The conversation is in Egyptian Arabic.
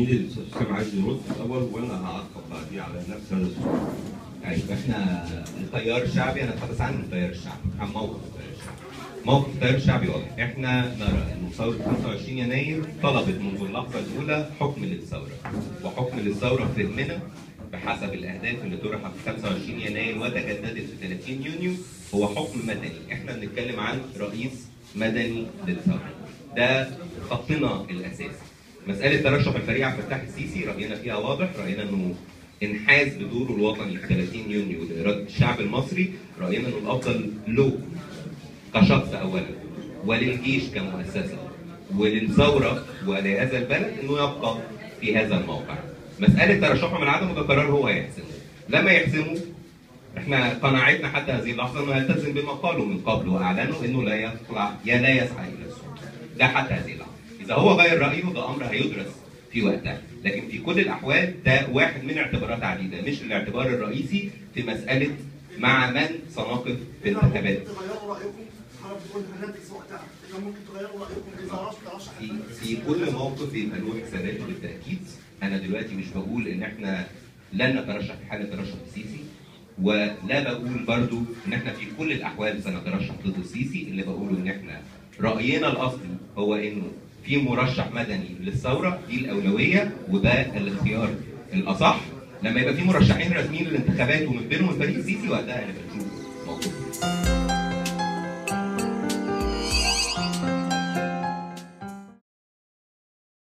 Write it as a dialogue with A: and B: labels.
A: مين الحسام عايز يرد الاول وانا هعقب بعديه على نفس هذا السؤال
B: ايوه احنا التيار الشعبي انا اتحدث عن التيار الشعبي عن موقف التيار الشعبي موقف التيار الشعبي واضح احنا نرى ان ثوره 25 يناير طلبت منذ اللحظه الاولى حكم للثوره وحكم للثوره في فهمنا بحسب الاهداف اللي طرحت في 25 يناير وتجددت في 30 يونيو هو حكم مدني احنا بنتكلم عن رئيس مدني للثوره ده خطنا الاساسي مساله ترشح الفريق عبد الفتاح السيسي راينا فيها واضح راينا انه انحاز بدوره الوطني في 30 يونيو لاراده الشعب المصري راينا انه الافضل له كشخص اولا وللجيش كمؤسسه وللثوره ولهذا البلد انه يبقى في هذا الموقع. مساله ترشحه من عدمه ده قرار هو يحسمه. لما يحسمه احنا قناعتنا حتى هذه اللحظه انه يلتزم بما قالوا من قبل واعلنوا انه لا يطلع يا لا يسعى الى السلطه. ده حتى هذه اللحظه. اذا هو غير رايه ده امر هيدرس في وقتها، لكن في كل الاحوال ده واحد من اعتبارات عديده مش الاعتبار الرئيسي في مساله مع من سنقف في الانتخابات.
C: تغيروا رايكم حضرتك بتقول هنركز وقتها اذا ممكن تغيروا رايكم اذا رشح ترشح
B: في في كل موقف يبقى له حساباته بالتاكيد انا دلوقتي مش بقول ان احنا لن نترشح في حاله ترشح السيسي ولا بقول برضو ان احنا في كل الاحوال سنترشح ضد السيسي اللي بقوله ان احنا راينا الاصلي هو انه في مرشح مدني للثوره دي الاولويه وده الاختيار الاصح لما يبقى في مرشحين رسميين للانتخابات ومن بينهم الفريق السيسي وقتها هنبقى نشوف موقف